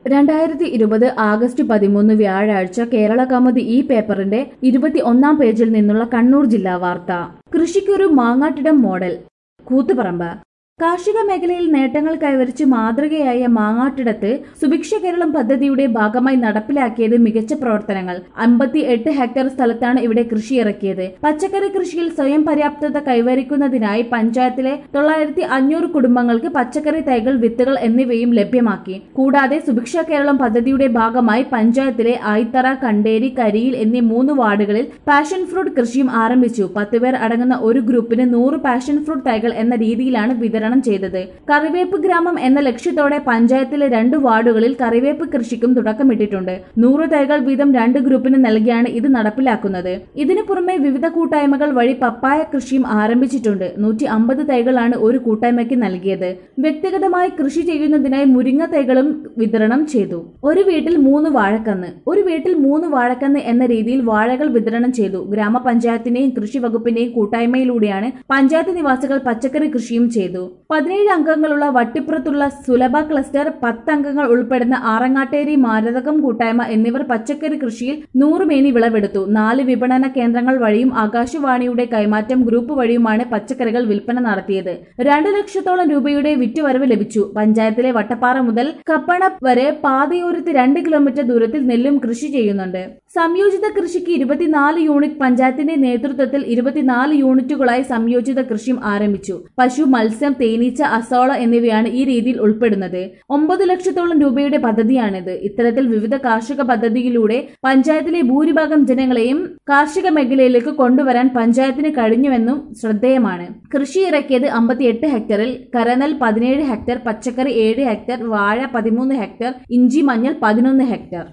രണ്ടായിരത്തി ഇരുപത് ആഗസ്റ്റ് പതിമൂന്ന് വ്യാഴാഴ്ച കേരള കൗമുദി ഈ പേപ്പറിന്റെ ഇരുപത്തി ഒന്നാം പേജിൽ നിന്നുള്ള കണ്ണൂർ ജില്ലാ വാർത്ത കൃഷിക്കൊരു മാങ്ങാട്ടിടം മോഡൽ കൂത്തുപറമ്പ് കാർഷിക മേഖലയിൽ നേട്ടങ്ങൾ കൈവരിച്ച് മാതൃകയായ മാങ്ങാട്ടിടത്ത് സുഭിക്ഷ കേരളം പദ്ധതിയുടെ ഭാഗമായി നടപ്പിലാക്കിയത് മികച്ച പ്രവർത്തനങ്ങൾ അമ്പത്തി എട്ട് ഹെക്ടർ സ്ഥലത്താണ് ഇവിടെ കൃഷി ഇറക്കിയത് പച്ചക്കറി കൃഷിയിൽ സ്വയം പര്യാപ്തത കൈവരിക്കുന്നതിനായി പഞ്ചായത്തിലെ തൊള്ളായിരത്തി അഞ്ഞൂറ് കുടുംബങ്ങൾക്ക് പച്ചക്കറി തൈകൾ വിത്തുകൾ എന്നിവയും ലഭ്യമാക്കി കൂടാതെ സുഭിക്ഷ കേരളം പദ്ധതിയുടെ ഭാഗമായി പഞ്ചായത്തിലെ ആയിത്തറ കണ്ടേരി കരിയിൽ എന്നീ മൂന്ന് വാർഡുകളിൽ പാഷൻ ഫ്രൂട്ട് കൃഷിയും ആരംഭിച്ചു പത്തുപേർ അടങ്ങുന്ന ഒരു ഗ്രൂപ്പിന് നൂറ് പാഷൻ ഫ്രൂട്ട് തൈകൾ എന്ന രീതിയിലാണ് വിതരണം ചെയ്തത് കറിവേപ്പ് ഗ്രാമം എന്ന ലക്ഷ്യത്തോടെ പഞ്ചായത്തിലെ രണ്ട് വാർഡുകളിൽ കറിവേപ്പ് കൃഷിക്കും തുടക്കമിട്ടിട്ടുണ്ട് നൂറ് തൈകൾ വീതം രണ്ട് ഗ്രൂപ്പിന് നൽകിയാണ് ഇത് നടപ്പിലാക്കുന്നത് ഇതിനു പുറമെ വിവിധ കൂട്ടായ്മകൾ വഴി പപ്പായ കൃഷിയും ആരംഭിച്ചിട്ടുണ്ട് നൂറ്റി അമ്പത് തൈകളാണ് ഒരു കൂട്ടായ്മയ്ക്ക് നൽകിയത് വ്യക്തിഗതമായി കൃഷി ചെയ്യുന്നതിനായി മുരിങ്ങ തൈകളും വിതരണം ചെയ്തു ഒരു വീട്ടിൽ മൂന്ന് വാഴക്കന്ന് ഒരു വീട്ടിൽ മൂന്ന് വാഴക്കന്ന് എന്ന രീതിയിൽ വാഴകൾ വിതരണം ചെയ്തു ഗ്രാമപഞ്ചായത്തിന്റെയും കൃഷി വകുപ്പിന്റെയും കൂട്ടായ്മയിലൂടെയാണ് പഞ്ചായത്ത് നിവാസികൾ പച്ചക്കറി കൃഷിയും ചെയ്തു പതിനേഴ് അംഗങ്ങളുള്ള വട്ടിപ്പുറത്തുള്ള സുലഭ ക്ലസ്റ്റർ പത്ത് അംഗങ്ങൾ ഉൾപ്പെടുന്ന ആറങ്ങാട്ടേരി മാരതകം കൂട്ടായ്മ എന്നിവർ പച്ചക്കറി കൃഷിയിൽ നൂറ് മേനി വിളവെടുത്തു നാല് വിപണന കേന്ദ്രങ്ങൾ വഴിയും ആകാശവാണിയുടെ കൈമാറ്റം ഗ്രൂപ്പ് വഴിയുമാണ് പച്ചക്കറികൾ വിൽപ്പന നടത്തിയത് രണ്ട് ലക്ഷത്തോളം രൂപയുടെ വിറ്റുവരവ് ലഭിച്ചു പഞ്ചായത്തിലെ വട്ടപ്പാറ മുതൽ കപ്പണ വരെ പാതയോരത്ത് രണ്ട് കിലോമീറ്റർ ദൂരത്തിൽ നെല്ലും കൃഷി ചെയ്യുന്നുണ്ട് സംയോജിത കൃഷിക്ക് ഇരുപത്തിനാല് യൂണിറ്റ് പഞ്ചായത്തിന്റെ നേതൃത്വത്തിൽ ഇരുപത്തിനാല് യൂണിറ്റുകളായി സംയോജിത കൃഷിയും ആരംഭിച്ചു പശു മത്സ്യം തേനീച്ച അസോള എന്നിവയാണ് ഈ രീതിയിൽ ഉൾപ്പെടുന്നത് ഒമ്പത് ലക്ഷത്തോളം രൂപയുടെ പദ്ധതിയാണിത് ഇത്തരത്തിൽ വിവിധ കാർഷിക പദ്ധതിയിലൂടെ പഞ്ചായത്തിലെ ഭൂരിഭാഗം ജനങ്ങളെയും കാർഷിക മേഖലയിലേക്ക് കൊണ്ടുവരാൻ പഞ്ചായത്തിന് കഴിഞ്ഞുവെന്നും ശ്രദ്ധേയമാണ് കൃഷി ഇറക്കിയത് അമ്പത്തിയെട്ട് ഹെക്ടറിൽ കരനെൽ പതിനേഴ് ഹെക്ടർ പച്ചക്കറി ഏഴ് ഹെക്ടർ വാഴ പതിമൂന്ന് ഹെക്ടർ ഇഞ്ചി മഞ്ഞൾ പതിനൊന്ന് ഹെക്ടർ